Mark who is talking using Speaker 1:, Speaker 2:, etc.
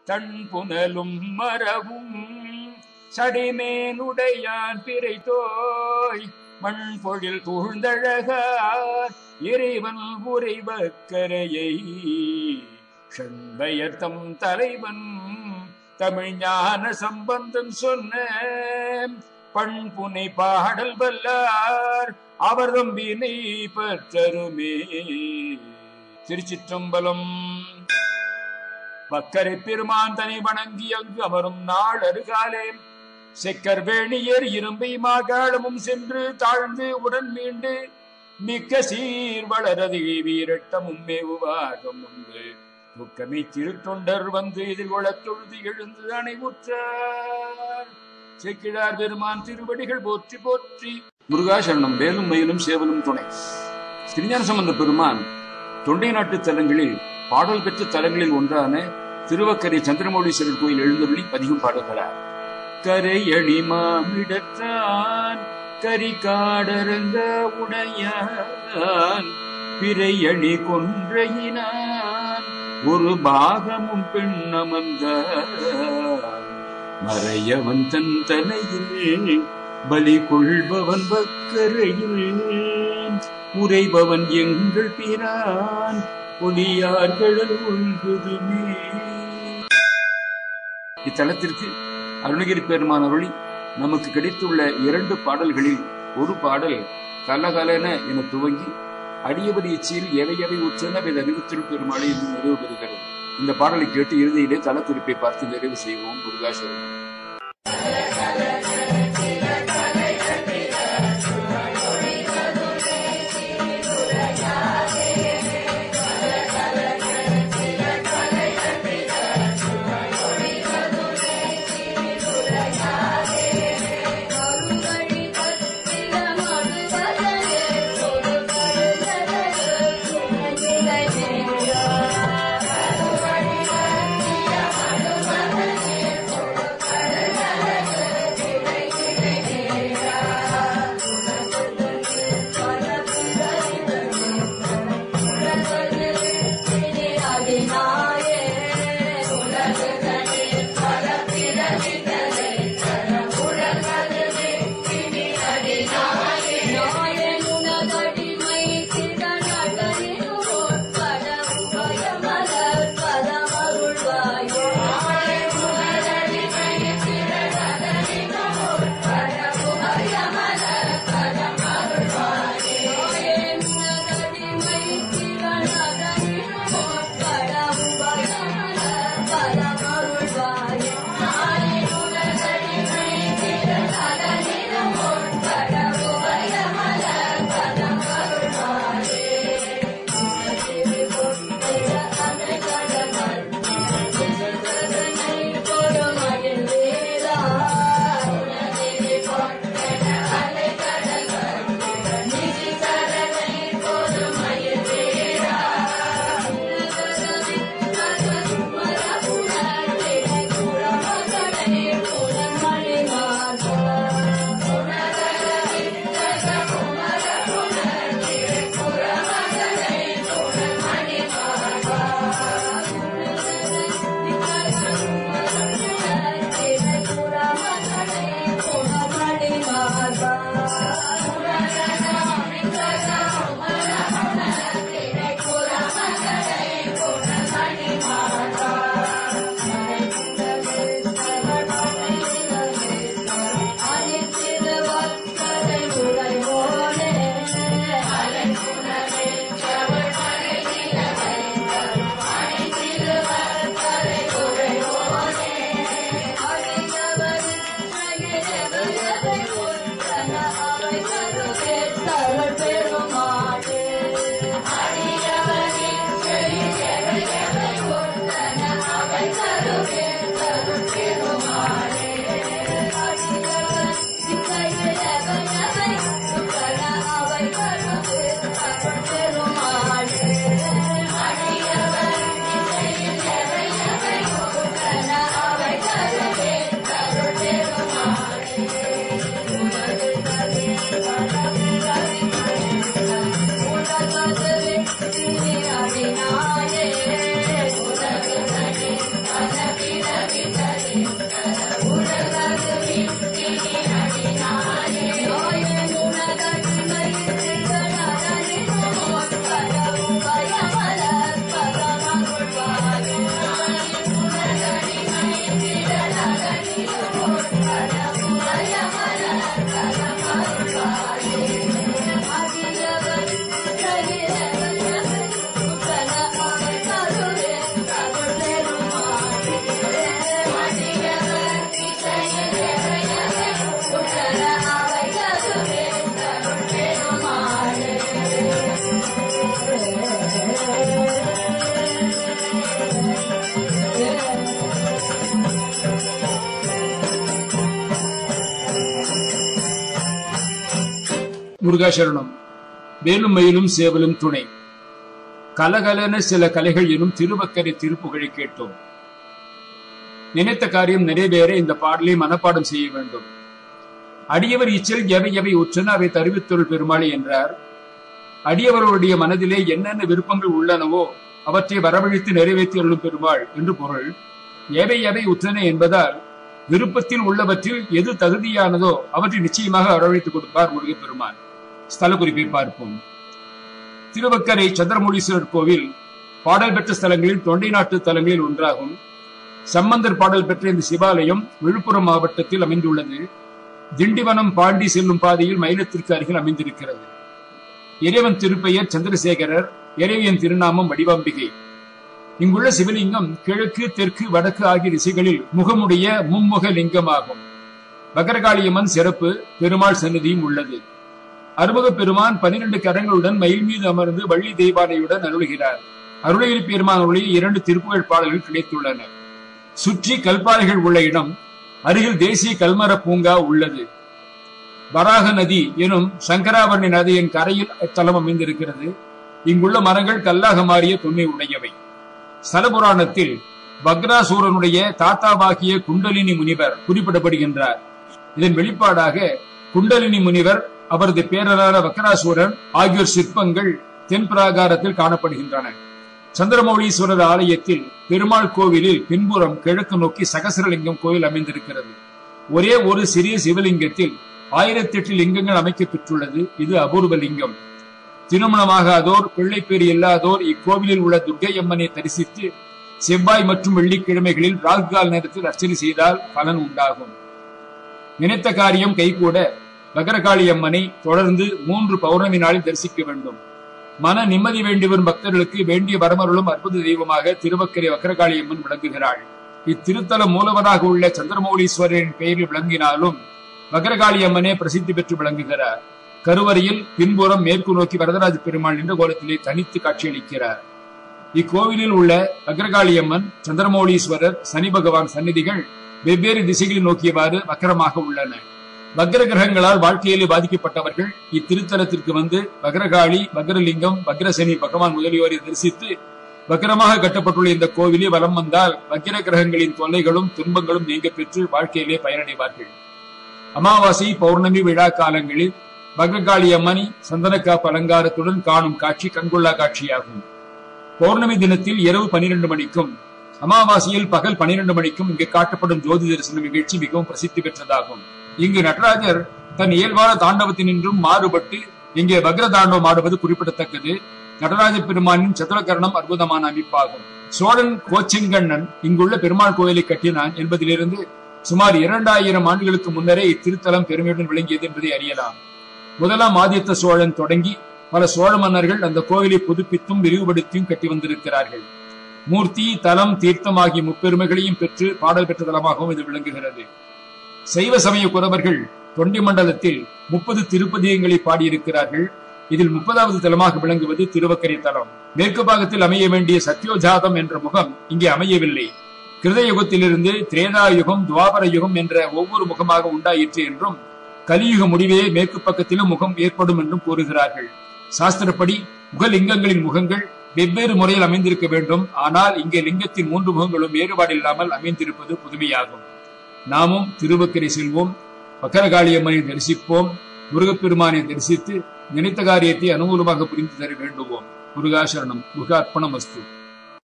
Speaker 1: தன் புனலும் மரவும் சடிமேனுடையான் பிறை தோய் மண் பொழில் தூழ்ந்தழகார் இறைவன் உரைவக்கரையை ஷண்பயத்தம் தலைவன் தமிழ் ஞான சம்பந்தம் சொன்ன பண்புனை பாடல் வல்லார் அவர் தம்பினை பற்றருமே திருச்சிற்றம்பலம் பக்கரை பெருமான் தனி வணங்கி அங்கு அமரும் நாள் அருகாலே செக்கர் வேணியர் இரும்பை மாகாளமும் சென்று தாழ்ந்து உடன் மீண்டு மிக்க சீர் வளரது வீரட்டமும் மேவுவாகம் உண்டு துக்கமை திருத்தொண்டர் வந்து எதிர்கொள்ளத் தொழுது எழுந்து அணைவுற்றார் செக்கிழார் பெருமான் திருவடிகள் போற்றி போற்றி முருகாசரணம் வேலும் மயிலும் சேவலும் துணை திருஞான சம்பந்த பெருமான் தொண்டை நாட்டு தலங்களில் பாடல் பெற்ற தலங்களில் ஒன்றான திருவக்கரை சந்திரமௌலீஸ்வரர் கோயில் எழுந்தருளி பதிகம் பாடுகிறார் கரையணி மாமிடற்றான் கரிகாடரங்க உடையான் பிறையணி கொன்றையினான் ஒரு பாகமும் பெண்ணமர்ந்த மறையவன் தன் தலையில் பலி கொள்பவன் பக்கரையில் உரைபவன் எங்கள் பிரான் ஒளியார்களல் ஒழுகுதுமே இத்தலத்திற்கு அருணகிரி பெருமான் அருளி நமக்கு கிடைத்துள்ள இரண்டு பாடல்களில் ஒரு பாடல் கலகலன என துவங்கி அடியவர் இச்சையில் எவை எவை உற்றன இதை அறிவித்திரு பெருமாளை என்று நிறைவு பெறுகிறது இந்த பாடலை கேட்டு இறுதியிலே தல குறிப்பை பார்த்து நிறைவு செய்வோம் முருகாசரணம்
Speaker 2: Thank
Speaker 1: முருகாசரணம் வேலும் மயிலும் சேவலும் துணை கலகலன சில கலைகள் எனும் திருவக்கரை திருப்புகழை கேட்டோம் நினைத்த காரியம் நிறைவேற இந்த பாடலை மனப்பாடம் செய்ய வேண்டும் அடியவர் இச்சல் எவை எவை உற்றன அவை தருவித்தொருள் பெருமாளி என்றார் அடியவர்களுடைய மனதிலே என்னென்ன விருப்பங்கள் உள்ளனவோ அவற்றை வரவழைத்து நிறைவேற்றி அருளும் பெருமாள் என்று பொருள் எவை எவை உற்றன என்பதால் விருப்பத்தில் உள்ளவற்றில் எது தகுதியானதோ அவற்றை நிச்சயமாக வரவழைத்துக் கொடுப்பார் முருகப்பெருமான் ஸ்தல குறிப்பை பார்ப்போம் திருவக்கரை சந்திரமூலீஸ்வரர் கோவில் பாடல் பெற்ற ஸ்தலங்களில் தொண்டை நாட்டு தலங்களில் ஒன்றாகும் சம்பந்தர் பாடல் பெற்ற இந்த சிவாலயம் விழுப்புரம் மாவட்டத்தில் அமைந்துள்ளது திண்டிவனம் பாண்டி செல்லும் பாதையில் மயிலத்திற்கு அருகில் அமைந்திருக்கிறது இறைவன் திருப்பெயர் சந்திரசேகரர் இறைவியன் திருநாமம் வடிவாம்பிகை இங்குள்ள சிவலிங்கம் கிழக்கு தெற்கு வடக்கு ஆகிய திசைகளில் முகமுடைய மும்முக லிங்கமாகும் பகரகாளியம்மன் சிறப்பு பெருமாள் சன்னதியும் உள்ளது அறுமுக பெருமான் பனிரெண்டு கரங்களுடன் மயில் மீது அமர்ந்து வள்ளி தெய்வானையுடன் அருளுகிறார் அருளகிரி பெருமானுடைய இரண்டு திருப்புகழ் பாடல்கள் கிடைத்துள்ளன சுற்றி கல்பாறைகள் உள்ள இடம் அருகில் தேசிய கல்மர பூங்கா உள்ளது வராக நதி எனும் சங்கராபரணி நதியின் கரையில் இத்தலம் அமைந்திருக்கிறது இங்குள்ள மரங்கள் கல்லாக மாறிய தொன்மை உடையவை ஸ்தலபுராணத்தில் பக்ராசூரனுடைய தாத்தாவாகிய குண்டலினி முனிவர் குறிப்பிடப்படுகின்றார் இதன் வெளிப்பாடாக குண்டலினி முனிவர் அவரது பேரரான வக்கராசூரன் ஆகியோர் சிற்பங்கள் தென் பிராகாரத்தில் காணப்படுகின்றன சந்திரமௌலீஸ்வரர் ஆலயத்தில் பெருமாள் கோவிலில் பின்புறம் கிழக்கு நோக்கி சகசரலிங்கம் கோயில் அமைந்திருக்கிறது ஒரே ஒரு சிறிய சிவலிங்கத்தில் ஆயிரத்தி எட்டு லிங்கங்கள் அமைக்கப் பெற்றுள்ளது இது அபூர்வ லிங்கம் திருமணமாகாதோர் பிள்ளைப்பேறு இல்லாதோர் இக்கோவிலில் உள்ள துர்க்கை அம்மனை தரிசித்து செவ்வாய் மற்றும் வெள்ளிக்கிழமைகளில் ராகுகால் நேரத்தில் அர்ச்சனை செய்தால் பலன் உண்டாகும் நினைத்த காரியம் கைகூட பகரகாளி அம்மனை தொடர்ந்து மூன்று பௌர்ணமி நாளில் தரிசிக்க வேண்டும் மன நிம்மதி வேண்டி வரும் பக்தர்களுக்கு வேண்டிய வரமருளும் அற்புத தெய்வமாக திருவக்கரை வக்கரகாளி அம்மன் விளங்குகிறாள் இத்திருத்தல மூலவராக உள்ள சந்திரமௌலீஸ்வரரின் பெயரில் விளங்கினாலும் வக்கரகாளி அம்மனே பிரசித்தி பெற்று விளங்குகிறார் கருவறையில் பின்புறம் மேற்கு நோக்கி வரதராஜ பெருமாள் என்ற கோலத்திலே தனித்து காட்சியளிக்கிறார் இக்கோவிலில் உள்ள அக்ரகாளியம்மன் சந்திரமௌலீஸ்வரர் சனி பகவான் சந்நிதிகள் வெவ்வேறு திசைகளில் நோக்கியவாறு வக்கரமாக உள்ளன வக்ர கிரகங்களால் வாழ்க்கையிலே பாதிக்கப்பட்டவர்கள் இத்திருத்தலத்திற்கு வந்து வக்ரகாளி வக்ரலிங்கம் வக்ரசனி பகவான் முதலியோரை தரிசித்து வக்கரமாக கட்டப்பட்டுள்ள இந்த கோவிலே வலம் வந்தால் வக்கிர கிரகங்களின் தொல்லைகளும் துன்பங்களும் நீங்க பெற்று வாழ்க்கையிலே பயனடைவார்கள் அமாவாசை பௌர்ணமி விழா காலங்களில் பககாளி அம்மணி சந்தனக்காப்பு அலங்காரத்துடன் காணும் காட்சி கண்கொள்ளா காட்சியாகும் பௌர்ணமி தினத்தில் இரவு பனிரெண்டு மணிக்கும் அமாவாசையில் பகல் பனிரெண்டு மணிக்கும் இங்கு காட்டப்படும் ஜோதி தரிசன நிகழ்ச்சி மிகவும் பிரசித்தி பெற்றதாகும் இங்கு நடராஜர் தன் இயல்பான தாண்டவத்தினின்றும் மாறுபட்டு இங்கே வக்ர தாண்டவம் ஆடுவது குறிப்பிடத்தக்கது நடராஜ பெருமானின் சதுரகரணம் அற்புதமான அமைப்பாகும் சோழன் கோச்செங்கண்ணன் இங்குள்ள பெருமாள் கோயிலை கட்டினான் என்பதிலிருந்து சுமார் இரண்டாயிரம் ஆண்டுகளுக்கு முன்னரே இத்திருத்தலம் பெருமையுடன் விளங்கியது என்பதை அறியலாம் முதலாம் ஆதித்த சோழன் தொடங்கி பல சோழ மன்னர்கள் அந்த கோவிலை புதுப்பித்தும் விரிவுபடுத்தியும் கட்டி வந்திருக்கிறார்கள் மூர்த்தி தலம் தீர்த்தம் ஆகிய முப்பெருமைகளையும் பெற்று பாடல் பெற்ற தலமாகவும் இது விளங்குகிறது சைவ சமய குறவர்கள் தொண்டி மண்டலத்தில் முப்பது திருப்பதியங்களை பாடியிருக்கிறார்கள் இதில் முப்பதாவது தலமாக விளங்குவது திருவக்கரை தலம் மேற்கு பாகத்தில் அமைய வேண்டிய சத்யோஜாதம் என்ற முகம் இங்கே அமையவில்லை கிருத யுகத்திலிருந்து திரேதா யுகம் துவாபர யுகம் என்ற ஒவ்வொரு முகமாக உண்டாயிற்று என்றும் கலியுக முடிவே மேற்கு பக்கத்திலும் முகம் ஏற்படும் என்றும் கூறுகிறார்கள் சாஸ்திரப்படி முகலிங்கங்களின் முகங்கள் வெவ்வேறு முறையில் அமைந்திருக்க வேண்டும் ஆனால் இங்கே லிங்கத்தின் மூன்று முகங்களும் வேறுபாடு இல்லாமல் அமைந்திருப்பது புதுமையாகும் நாமும் திருவக்கரை செல்வோம் வக்கரகாளியம்மனை தரிசிப்போம் முருகப்பெருமானை தரிசித்து நினைத்த காரியத்தை அனுகூலமாக புரிந்து தர வேண்டுவோம் முருகாசரணம் முருகார்ப்பணம் வஸ்து